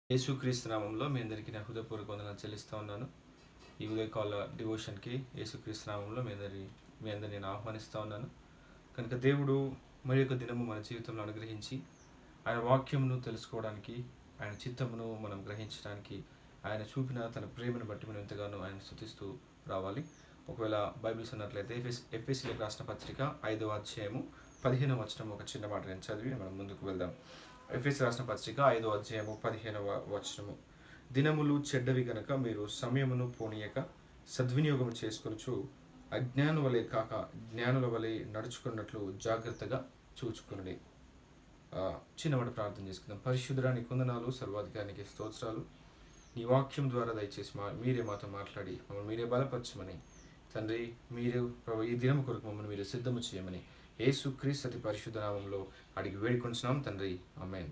యేసుక్రీస్తు నామంలో మీ అందరికీ నా హృదయపూర్వక వందనాలు చెల్లిస్తూ ఉన్నాను ఈ ఉదయకాల డివోషన్కి యేసుక్రీస్తు నామంలో మీ అందరి మీ అందరిని నేను ఆహ్వానిస్తూ ఉన్నాను కనుక దేవుడు మరి యొక్క దినము మన జీవితంలో అనుగ్రహించి ఆయన వాక్యమును తెలుసుకోవడానికి ఆయన చిత్తమును మనం గ్రహించడానికి ఆయన చూపిన తన ప్రేమను బట్టి మనం ఎంతగానో ఆయన స్థుతిస్తూ రావాలి ఒకవేళ బైబిల్స్ ఉన్నట్లయితే ఎఫ్ఎస్ ఎఫ్ఎస్సీలకు రాసిన పత్రిక ఐదవ అధ్యాయము పదిహేనవ వచనం ఒక చిన్న మాట నేను చదివి మనం ముందుకు వెళ్దాం ఎఫ్ఎస్ రాసిన పత్రిక ఐదో అధ్యాయము పదిహేనవ వచనము దినములు చెడ్డవి గనక మీరు సమయమును పోనీయక సద్వినియోగం చేసుకొనుచు అజ్ఞాను వలె కాక జ్ఞానుల వలె నడుచుకున్నట్లు జాగ్రత్తగా చూచుకునండి ఆ, చిన్నవాడు ప్రార్థన చేసుకుందాం పరిశుద్ధరానికి వందనాలు సర్వాధికారికి స్తోత్రాలు నీ వాక్యం ద్వారా దయచేసి మా మీరే మాతో మాట్లాడి మమ్మల్ని మీరే బలపరచమని తండ్రి మీరు ప్రభు ఈ దినం కొరకు మమ్మల్ని మీరు సిద్ధము చేయమని యేసు అతి పరిశుద్ధ నామంలో అడిగి వేడుకొంటున్నాం తండ్రి ఆమెన్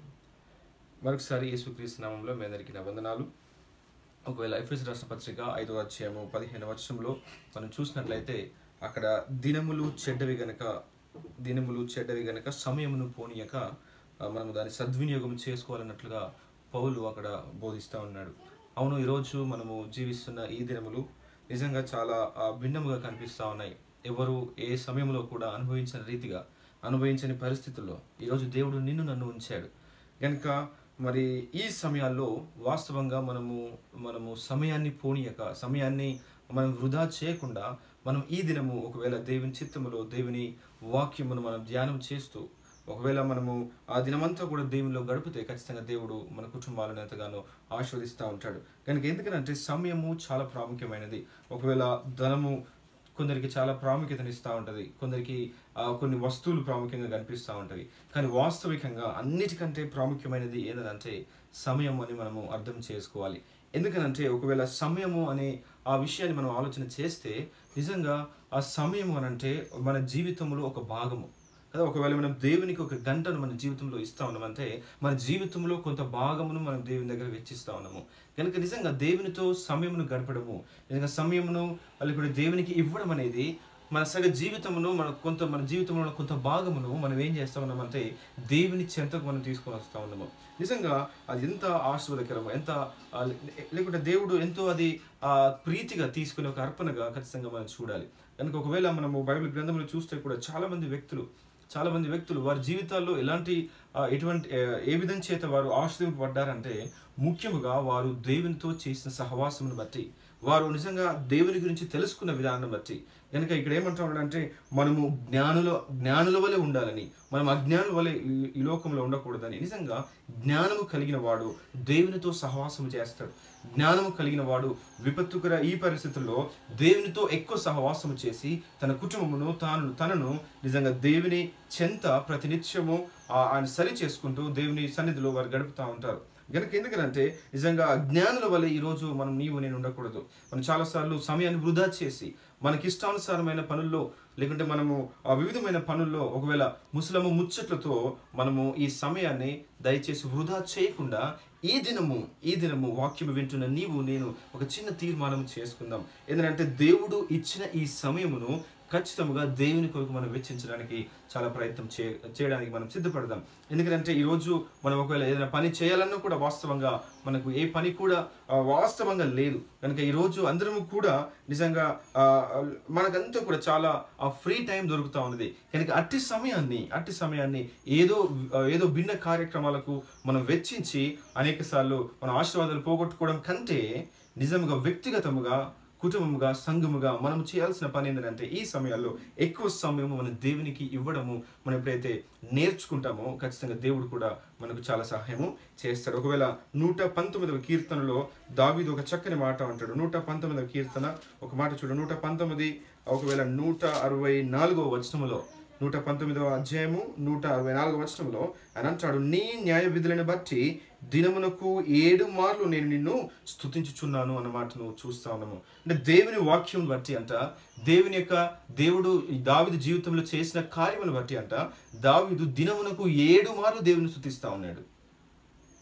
మరొకసారి యేసు నామంలో మీ అందరికీ నా వందనాలు ఒకవేళ ఎఫ్ఎస్ రాష్ట్ర పత్రిక ఐదో అధ్యాయము పదిహేను వర్షంలో మనం చూసినట్లయితే అక్కడ దినములు చెడ్డవి గనక దినములు చెడ్డవి గనక సమయమును పోనీయక ఆ, మనము దాన్ని సద్వినియోగం చేసుకోవాలన్నట్లుగా పౌలు అక్కడ బోధిస్తూ ఉన్నాడు అవును ఈరోజు మనము జీవిస్తున్న ఈ దినములు నిజంగా చాలా ఆ, భిన్నముగా కనిపిస్తూ ఉన్నాయి ఎవరు ఏ సమయంలో కూడా అనుభవించని రీతిగా అనుభవించని పరిస్థితుల్లో ఈరోజు దేవుడు నిన్ను నన్ను ఉంచాడు కనుక మరి ఈ సమయాల్లో వాస్తవంగా మనము మనము సమయాన్ని పోనీయక సమయాన్ని మనం వృధా చేయకుండా మనం ఈ దినము ఒకవేళ దేవుని చిత్తములో దేవుని వాక్యమును మనం ధ్యానం చేస్తూ ఒకవేళ మనము ఆ దినమంతా కూడా దేవునిలో గడిపితే ఖచ్చితంగా దేవుడు మన కుటుంబాలను ఎంతగానో ఆస్వాదిస్తూ ఉంటాడు కనుక ఎందుకంటే సమయము చాలా ప్రాముఖ్యమైనది ఒకవేళ ధనము కొందరికి చాలా ప్రాముఖ్యతనిస్తూ ఉంటుంది కొందరికి ఆ, కొన్ని వస్తువులు ప్రాముఖ్యంగా కనిపిస్తూ ఉంటాయి కానీ వాస్తవికంగా అన్నిటికంటే ప్రాముఖ్యమైనది ఏంటంటే సమయం అని మనము అర్థం చేసుకోవాలి ఎందుకనంటే ఒకవేళ సమయము అనే ఆ విషయాన్ని మనం ఆలోచన చేస్తే నిజంగా ఆ సమయం అని అంటే మన జీవితంలో ఒక భాగము కదా ఒకవేళ మనం దేవునికి ఒక గంటను మన జీవితంలో ఇస్తా ఉన్నామంటే మన జీవితంలో కొంత భాగమును మనం దేవుని దగ్గర వెచ్చిస్తా ఉన్నాము కనుక నిజంగా దేవునితో సమయమును గడపడము నిజంగా సమయమును లేకుంటే దేవునికి ఇవ్వడం అనేది మన సగ జీవితమును మన కొంత మన జీవితంలో ఉన్న కొంత భాగమును మనం ఏం చేస్తా ఉన్నామంటే దేవుని చెంతకు మనం తీసుకొని వస్తా ఉన్నాము నిజంగా అది ఎంత ఆశీర్వదకరము ఎంత ఆ, లే- లేకుంటే దేవుడు ఎంతో అది ఆ ప్రీతిగా తీసుకునే ఒక అర్పణగా ఖచ్చితంగా మనం చూడాలి కనుక ఒకవేళ మనము బైబిల్ గ్రంథంలో చూస్తే కూడా చాలా మంది వ్యక్తులు చాలా మంది వ్యక్తులు వారి జీవితాల్లో ఎలాంటి ఆ, ఎటువంటి ఆ, ఏ విధం చేత వారు ఆశ్రయింపబడ్డారంటే ముఖ్యముగా వారు దేవునితో చేసిన సహవాసమును బట్టి వారు నిజంగా దేవుని గురించి తెలుసుకున్న విధానం బట్టి కనుక ఇక్కడ ఏమంటా అంటే మనము జ్ఞానుల జ్ఞానుల వలె ఉండాలని మనం అజ్ఞానుల వలె ఈ- ఈ లోకంలో ఉండకూడదని నిజంగా జ్ఞానము కలిగిన వాడు దేవునితో సహవాసము చేస్తాడు జ్ఞానము కలిగిన వాడు విపత్తుకర ఈ పరిస్థితుల్లో దేవునితో ఎక్కువ సహవాసము చేసి తన కుటుంబమును తాను తనను నిజంగా దేవుని చెంత ప్రతినిత్యము ఆ- ఆయన సరి చేసుకుంటూ దేవుని సన్నిధిలో వారు గడుపుతూ ఉంటారు కనుక ఎందుకంటే నిజంగా అజ్ఞానుల వల్ల ఈరోజు మనం నీవు నేను ఉండకూడదు మనం చాలాసార్లు సమయాన్ని వృధా చేసి మనకి ఇష్టానుసారమైన పనుల్లో లేకుంటే మనము ఆ వివిధమైన పనుల్లో ఒకవేళ ముసలము ముచ్చట్లతో మనము ఈ సమయాన్ని దయచేసి వృధా చేయకుండా ఈ దినము ఈ దినము వాక్యము వింటున్న నీవు నేను ఒక చిన్న తీర్మానం చేసుకుందాం ఎందుకంటే దేవుడు ఇచ్చిన ఈ సమయమును ఖచ్చితంగా దేవుని కొరకు మనం వెచ్చించడానికి చాలా ప్రయత్నం చే చేయడానికి మనం సిద్ధపడదాం ఎందుకంటే ఈరోజు మనం ఒకవేళ ఏదైనా పని చేయాలన్నా కూడా వాస్తవంగా మనకు ఏ పని కూడా ఆ, వాస్తవంగా లేదు కనుక ఈరోజు అందరము కూడా నిజంగా ఆ, మనకంతా కూడా చాలా ఫ్రీ టైం దొరుకుతా ఉన్నది కనుక అట్టి సమయాన్ని అట్టి సమయాన్ని ఏదో ఆ, ఏదో భిన్న కార్యక్రమాలకు మనం వెచ్చించి అనేక సార్లు మన ఆశీర్వాదాలు పోగొట్టుకోవడం కంటే నిజంగా వ్యక్తిగతముగా కుటుంబముగా సంఘముగా మనం చేయాల్సిన పని ఏంటంటే ఈ సమయాల్లో ఎక్కువ సమయం మన దేవునికి ఇవ్వడము మనం ఎప్పుడైతే నేర్చుకుంటామో ఖచ్చితంగా దేవుడు కూడా మనకు చాలా సహాయము చేస్తాడు ఒకవేళ నూట పంతొమ్మిదవ కీర్తనలో దావీదు ఒక చక్కని మాట అంటాడు నూట పంతొమ్మిదవ కీర్తన ఒక మాట చూడు నూట పంతొమ్మిది ఒకవేళ నూట అరవై నాలుగవ వచనములో నూట పంతొమ్మిదవ అధ్యాయము నూట అరవై నాలుగవ వచనంలో ఆయన అంటాడు నీ న్యాయ విధులను బట్టి దినమునకు ఏడు మార్లు నేను నిన్ను స్తుతించుచున్నాను అన్న మాటను చూస్తా ఉన్నాము అంటే దేవుని వాక్యం బట్టి అంట దేవుని యొక్క దేవుడు ఈ దావిదు జీవితంలో చేసిన కార్యమును బట్టి అంట దావిదు దినమునకు ఏడు మార్లు దేవుని స్తుతిస్తా ఉన్నాడు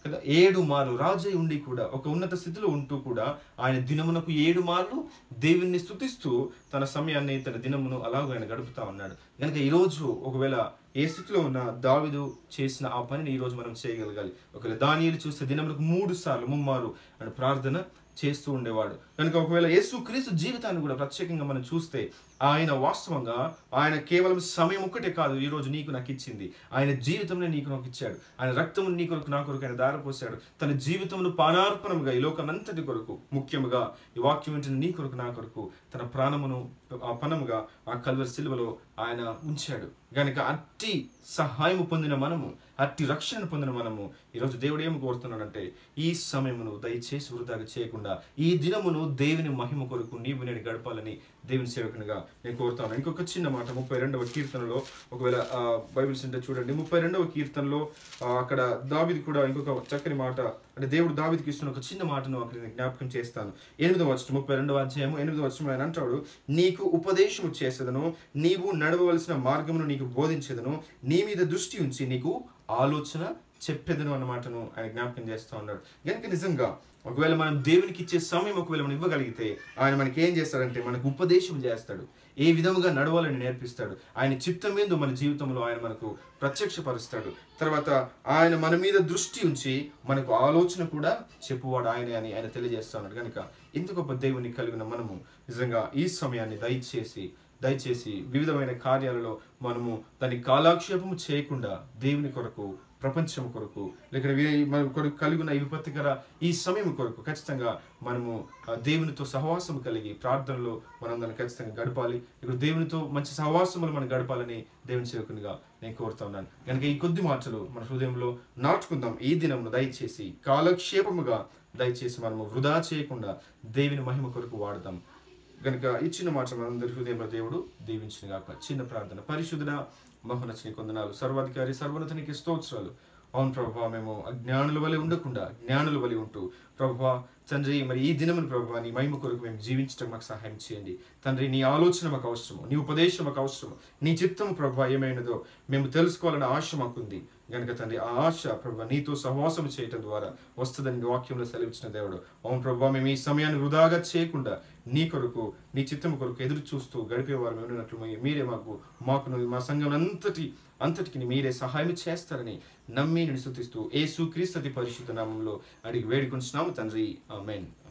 కదా ఏడు మార్లు రాజై ఉండి కూడా ఒక ఉన్నత స్థితిలో ఉంటూ కూడా ఆయన దినమునకు ఏడు మార్లు దేవుణ్ణి స్తుతిస్తూ తన సమయాన్ని తన దినమును అలాగ ఆయన గడుపుతా ఉన్నాడు కనుక ఈరోజు ఒకవేళ ఏ స్థితిలో ఉన్న దావిదు చేసిన ఆ పనిని ఈ రోజు మనం చేయగలగాలి ఒకవేళ దానియలు చూస్తే దినములకు మూడు సార్లు ముమ్మారు అని ప్రార్థన చేస్తూ ఉండేవాడు కనుక ఒకవేళ యేసు క్రీస్తు జీవితాన్ని కూడా ప్రత్యేకంగా మనం చూస్తే ఆయన వాస్తవంగా ఆయన కేవలం సమయం ఒక్కటే కాదు ఈ రోజు నీకు నాకు ఇచ్చింది ఆయన జీవితంలో నీకు నాకు ఇచ్చాడు ఆయన రక్తము నీ కొరకు నా కొరకు ఆయన దారపోసాడు తన జీవితమును పానార్పణముగా ఈ లోకమంతటి కొరకు ముఖ్యముగా ఈ వాక్యం వింటున్న నీ కొరకు నా కొరకు తన ప్రాణమును ఆ పనముగా ఆ కల్వరి సిలువలో ఆయన ఉంచాడు గనుక అట్టి సహాయము పొందిన మనము అట్టి రక్షణ పొందిన మనము ఈరోజు దేవుడు ఏమి కోరుతున్నాడంటే ఈ సమయమును దయచేసి వృధాగా చేయకుండా ఈ దినమును దేవుని మహిమ కొరకు నీవు నేను గడపాలని దేవుని సేవకునిగా నేను కోరుతాను ఇంకొక చిన్న మాట ముప్పై రెండవ కీర్తనలో ఒకవేళ ఆ, బైబిల్స్ ఉంటే చూడండి ముప్పై రెండవ కీర్తనలో ఆ, అక్కడ దావిది కూడా ఇంకొక చక్కని మాట అంటే దేవుడు దావిదికి ఇస్తున్న ఒక చిన్న మాటను అక్కడ నేను జ్ఞాపకం చేస్తాను ఎనిమిదవ వచ్చిన ముప్పై రెండవ అధ్యాయము ఎనిమిదవ వచ్చిన ఆయన అంటాడు నీకు ఉపదేశము చేసేదను నీవు నడవవలసిన మార్గమును నీకు బోధించేదను నీ మీద దృష్టి ఉంచి నీకు ఆలోచన చెప్పేదను అన్న మాటను ఆయన జ్ఞాపకం చేస్తూ ఉన్నాడు కనుక నిజంగా ఒకవేళ మనం దేవునికి ఇచ్చే సమయం ఒకవేళ మనం ఇవ్వగలిగితే ఆయన మనకి ఏం చేస్తాడంటే మనకు ఉపదేశం చేస్తాడు ఏ విధముగా నడవాలని నేర్పిస్తాడు ఆయన చిత్తం మీద మన జీవితంలో ఆయన మనకు ప్రత్యక్షపరుస్తాడు తర్వాత ఆయన మన మీద దృష్టి ఉంచి మనకు ఆలోచన కూడా చెప్పువాడు ఆయనే అని ఆయన తెలియజేస్తా ఉన్నాడు కనుక ఇంత గొప్ప దేవుని కలిగిన మనము నిజంగా ఈ సమయాన్ని దయచేసి దయచేసి వివిధమైన కార్యాలలో మనము దాని కాలాక్షేపము చేయకుండా దేవుని కొరకు ప్రపంచం కొరకు లేక వీ- మన కొరకు కలిగి ఉన్న ఈ విపత్తికర ఈ సమయం కొరకు ఖచ్చితంగా మనము ఆ, దేవునితో సహవాసం కలిగి ప్రార్థనలో మనం దాన్ని ఖచ్చితంగా గడపాలి ఇప్పుడు దేవునితో మంచి సహవాసములు మనం గడపాలని దేవుని సేవకునిగా నేను కోరుతా ఉన్నాను కనుక ఈ కొద్ది మాటలు మన హృదయంలో నాటుకుందాం ఈ దినమును దయచేసి కాలక్షేపముగా దయచేసి మనము వృధా చేయకుండా దేవుని మహిమ కొరకు వాడదాం కనుక ఇచ్చిన మాట మనందరి హృదయంలో దేవుడు దీవించిన గాక చిన్న ప్రార్థన పరిశుద్ధన మహోనచని కొందనాలు సర్వాధికారి సర్వోన్నతనికి స్తోత్రాలు అవును ప్రభా మేము అజ్ఞానుల వలె ఉండకుండా జ్ఞానుల వలె ఉంటూ ప్రభా తండ్రి మరి ఈ దినమును ప్రభా నీ మహిమ కొరకు మేము జీవించడం మాకు సహాయం చేయండి తండ్రి నీ ఆలోచన మాకు అవసరము నీ ఉపదేశం మాకు అవసరము నీ చిత్తము ప్రభా ఏమైనదో మేము తెలుసుకోవాలన్న ఆశ మాకుంది గనుక తండ్రి ఆ ఆశ ప్రభా నీతో సహవాసం చేయటం ద్వారా వస్తుందని నీ వాక్యంలో సెలవిచ్చిన దేవుడు అవును ప్రభా మేము ఈ సమయాన్ని వృధాగా చేయకుండా నీ కొరకు నీ చిత్తము కొరకు ఎదురు చూస్తూ గడిపేవారు మేము ఉన్నట్లు మీ- మీరే మాకు మాకు మా సంఘం అంతటి అంతటికి మీరే సహాయం చేస్తారని నమ్మి నేను స్తుతిస్తూ ఏ సుక్రీస్తు పరిశుద్ధ నామంలో అడిగి వేడుకుంటున్నాము తండ్రి ఆమెన్